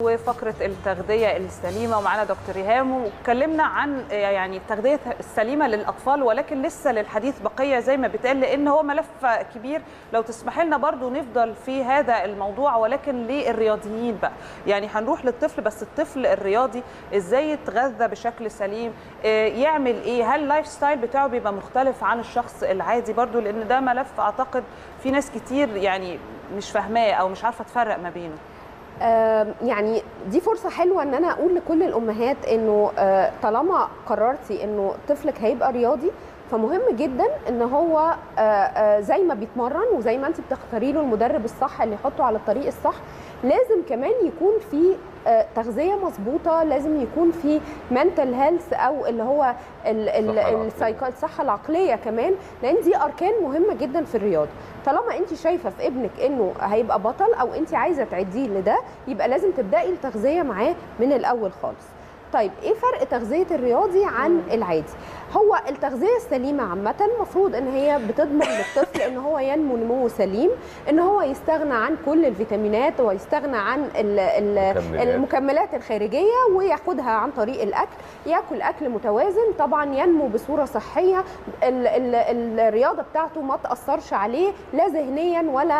وفقره التغذيه السليمه ومعانا دكتور ريهام واتكلمنا عن يعني التغذيه السليمه للاطفال ولكن لسه للحديث بقيه زي ما بيتقال لان هو ملف كبير لو تسمح لنا برضو نفضل في هذا الموضوع ولكن للرياضيين بقى يعني هنروح للطفل بس الطفل الرياضي ازاي يتغذى بشكل سليم يعمل ايه هل اللايف ستايل بتاعه بيبقى مختلف عن الشخص العادي برضو لان ده ملف اعتقد في ناس كتير يعني مش فاهماه او مش عارفه تفرق ما بينه يعني دي فرصه حلوه ان انا اقول لكل الامهات انه طالما قررتي انه طفلك هيبقى رياضي فمهم جدا ان هو زي ما بيتمرن وزي ما انت بتختاري له المدرب الصح اللي يحطه على الطريق الصح لازم كمان يكون في تغذيه مظبوطه لازم يكون في منتل هيلث او اللي هو الصحه العقليه كمان لان دي اركان مهمه جدا في الرياضه طالما انت شايفه في ابنك انه هيبقى بطل او انت عايزه تعديه لده يبقى لازم تبداي التغذيه معاه من الاول خالص طيب ايه فرق تغذيه الرياضي عن مم. العادي هو التغذيه السليمه عامه المفروض ان هي بتضمن للطفل ان هو ينمو نمو سليم ان هو يستغنى عن كل الفيتامينات ويستغنى عن ال ال المكملات الخارجيه وياخدها عن طريق الاكل ياكل اكل متوازن طبعا ينمو بصوره صحيه ال ال الرياضه بتاعته ما تاثرش عليه لا ذهنيا ولا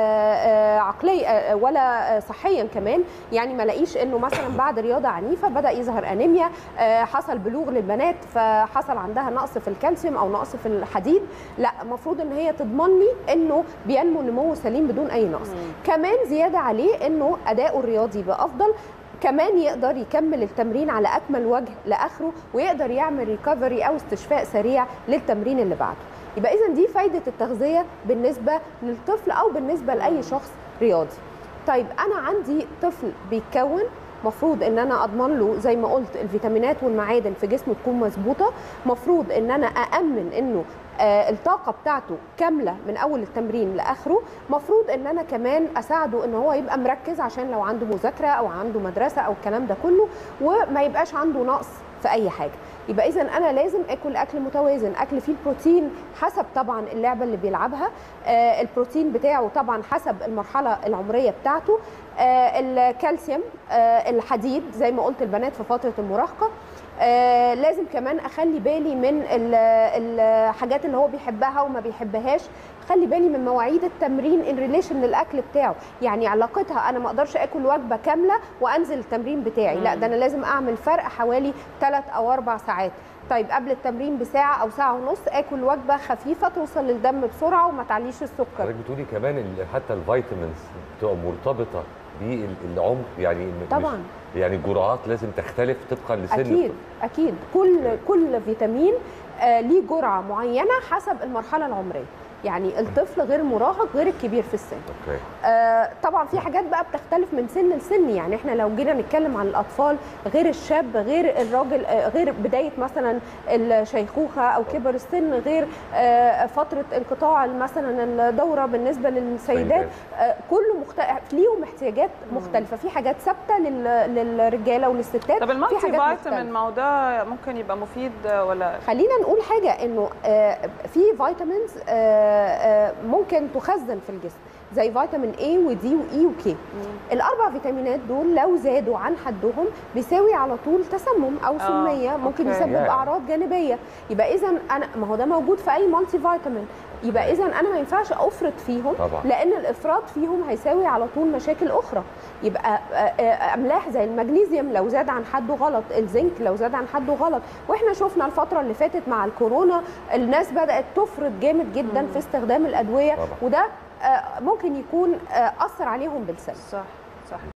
عقليا ولا صحيا كمان يعني ما لاقيش انه مثلا بعد رياضه عنيفه بدا يظهر انيميا حصل بلوغ للبنات فحصل عندها نقص في الكالسيوم او نقص في الحديد لا المفروض ان هي تضمن لي انه بينمو نمو سليم بدون اي نقص مم. كمان زياده عليه انه اداؤه الرياضي يبقى افضل كمان يقدر يكمل التمرين على اكمل وجه لاخره ويقدر يعمل ريكفري او استشفاء سريع للتمرين اللي بعده يبقى اذا دي فايده التغذيه بالنسبه للطفل او بالنسبه لاي شخص رياضي طيب انا عندي طفل بيتكون مفروض ان انا اضمن له زي ما قلت الفيتامينات والمعادن في جسمه تكون مظبوطه مفروض ان انا اامن انه آه الطاقه بتاعته كامله من اول التمرين لاخره مفروض ان انا كمان اساعده ان هو يبقى مركز عشان لو عنده مذاكره او عنده مدرسه او الكلام ده كله وما يبقاش عنده نقص في اي حاجه يبقى اذا انا لازم اكل اكل متوازن اكل فيه البروتين حسب طبعا اللعبه اللي بيلعبها آه البروتين بتاعه طبعا حسب المرحله العمريه بتاعته آه الكالسيوم آه الحديد زي ما قلت البنات في فتره المراهقه آه لازم كمان اخلي بالي من الحاجات اللي هو بيحبها وما بيحبهاش خلي بالي من مواعيد التمرين ان ريليشن للاكل بتاعه يعني علاقتها انا ما اقدرش اكل وجبه كامله وانزل التمرين بتاعي لا ده انا لازم اعمل فرق حوالي 3 او 4 ساعات طيب قبل التمرين بساعه او ساعه ونص اكل وجبه خفيفه توصل للدم بسرعه وما تعليش السكر حضرتك بتقولي كمان حتى الفيتامينز بتبقى مرتبطه بالعمر يعني طبعا يعني الجرعات لازم تختلف طبقا لسن اكيد اكيد كل كل فيتامين آه ليه جرعه معينه حسب المرحله العمريه يعني الطفل غير مراهق غير الكبير في السن أوكي. آه طبعا في حاجات بقى بتختلف من سن لسن يعني احنا لو جينا نتكلم عن الاطفال غير الشاب غير الراجل آه غير بدايه مثلا الشيخوخه او كبر السن غير آه فتره انقطاع مثلا الدوره بالنسبه للسيدات آه كله مختلف ليهم احتياجات مختلفه في حاجات ثابته للرجاله وللستات طب المالتي فيتامين ما هو ده ممكن يبقى مفيد ولا خلينا نقول حاجه انه آه في فيتامينز آه ممكن تخزن في الجسم زي فيتامين A ودي وإي وكي الأربع فيتامينات دول لو زادوا عن حدهم بيساوي على طول تسمم أو سمية ممكن أوكي. يسبب أعراض جانبية يبقى إذا أنا ما هو ده موجود في أي مالتي فيتامين يبقى اذا انا ما ينفعش افرط فيهم طبعا. لان الافراط فيهم هيساوي على طول مشاكل اخرى يبقى املاح زي المغنيسيوم لو زاد عن حده غلط الزنك لو زاد عن حده غلط واحنا شفنا الفتره اللي فاتت مع الكورونا الناس بدات تفرط جامد جدا مم. في استخدام الادويه طبعا. وده ممكن يكون اثر عليهم بالسلب صح صح